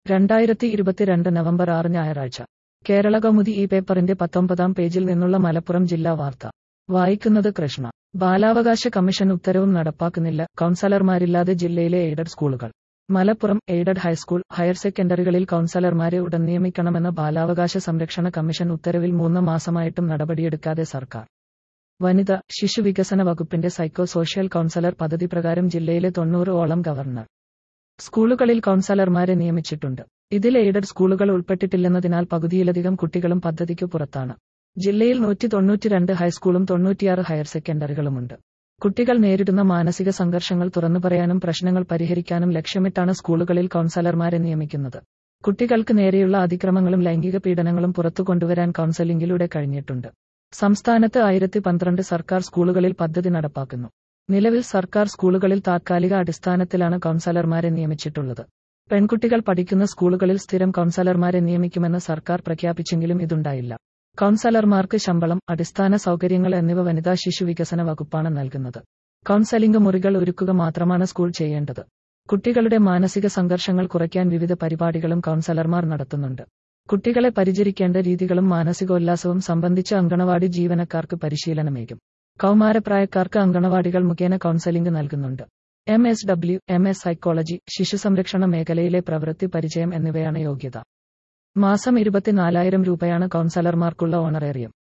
രണ്ടായിരത്തി ഇരുപത്തിരണ്ട് നവംബർ ആറ് ഞായറാഴ്ച കേരള കൗമുദി ഈ പേപ്പറിന്റെ പത്തൊമ്പതാം പേജിൽ നിന്നുള്ള മലപ്പുറം ജില്ലാ വാർത്ത വായിക്കുന്നത് കൃഷ്ണ ബാലാവകാശ കമ്മീഷൻ ഉത്തരവും നടപ്പാക്കുന്നില്ല കൗൺസലർമാരില്ലാതെ ജില്ലയിലെ എയ്ഡഡ് സ്കൂളുകൾ മലപ്പുറം എയ്ഡഡ് ഹൈസ്കൂൾ ഹയർ സെക്കൻഡറികളിൽ കൗൺസലർമാരെ ഉടൻ നിയമിക്കണമെന്ന ബാലാവകാശ സംരക്ഷണ കമ്മീഷൻ ഉത്തരവിൽ മൂന്ന് മാസമായിട്ടും നടപടിയെടുക്കാതെ സർക്കാർ വനിത ശിശു വികസന വകുപ്പിന്റെ സൈക്കോ സോഷ്യൽ കൗൺസലർ പദ്ധതി പ്രകാരം ജില്ലയിലെ തൊണ്ണൂറ് ഓളം ഗവർണർ സ്കൂളുകളിൽ കൗൺസലർമാരെ നിയമിച്ചിട്ടുണ്ട് ഇതിൽ എയ്ഡഡ് സ്കൂളുകൾ ഉൾപ്പെട്ടിട്ടില്ലെന്നതിനാൽ പകുതിയിലധികം കുട്ടികളും പദ്ധതിക്ക് പുറത്താണ് ജില്ലയിൽ നൂറ്റി തൊണ്ണൂറ്റിരണ്ട് ഹൈസ്കൂളും തൊണ്ണൂറ്റിയാറ് ഹയർ സെക്കൻഡറികളുമുണ്ട് കുട്ടികൾ നേരിടുന്ന മാനസിക സംഘർഷങ്ങൾ തുറന്നു പറയാനും പ്രശ്നങ്ങൾ പരിഹരിക്കാനും ലക്ഷ്യമിട്ടാണ് സ്കൂളുകളിൽ കൗൺസലർമാരെ നിയമിക്കുന്നത് കുട്ടികൾക്ക് നേരെയുള്ള അതിക്രമങ്ങളും ലൈംഗിക പീഡനങ്ങളും പുറത്തു കൊണ്ടുവരാൻ കൗൺസലിംഗിലൂടെ കഴിഞ്ഞിട്ടുണ്ട് സംസ്ഥാനത്ത് ആയിരത്തി പന്ത്രണ്ട് സർക്കാർ സ്കൂളുകളിൽ പദ്ധതി നടപ്പാക്കുന്നു നിലവിൽ സർക്കാർ സ്കൂളുകളിൽ താത്കാലിക അടിസ്ഥാനത്തിലാണ് കൗൺസലർമാരെ നിയമിച്ചിട്ടുള്ളത് പെൺകുട്ടികൾ പഠിക്കുന്ന സ്കൂളുകളിൽ സ്ഥിരം കൗൺസലർമാരെ നിയമിക്കുമെന്ന് സർക്കാർ പ്രഖ്യാപിച്ചെങ്കിലും ഇതുണ്ടായില്ല കൗൺസലർമാർക്ക് ശമ്പളം അടിസ്ഥാന സൗകര്യങ്ങൾ എന്നിവ വനിതാ ശിശു വികസന വകുപ്പാണ് നൽകുന്നത് കൗൺസലിംഗ് മുറികൾ ഒരുക്കുക മാത്രമാണ് സ്കൂൾ ചെയ്യേണ്ടത് കുട്ടികളുടെ മാനസിക സംഘർഷങ്ങൾ കുറയ്ക്കാൻ വിവിധ പരിപാടികളും കൗൺസലർമാർ നടത്തുന്നുണ്ട് കുട്ടികളെ പരിചരിക്കേണ്ട രീതികളും മാനസികോല്ലാസവും സംബന്ധിച്ച് അങ്കണവാടി ജീവനക്കാർക്ക് പരിശീലനമേകും കൗമാരപ്രായക്കാർക്ക് അങ്കണവാടികൾ മുഖേന കൗൺസലിംഗ് നൽകുന്നുണ്ട് M S W M S psychology ശിശു സംരക്ഷണ മേഖലയിലെ പ്രവൃത്തി പരിചയം എന്നിവയാണ് യോഗ്യത മാസം ഇരുപത്തിനാലായിരം രൂപയാണ് കൗൺസലർമാർക്കുള്ള ഓണറേറിയം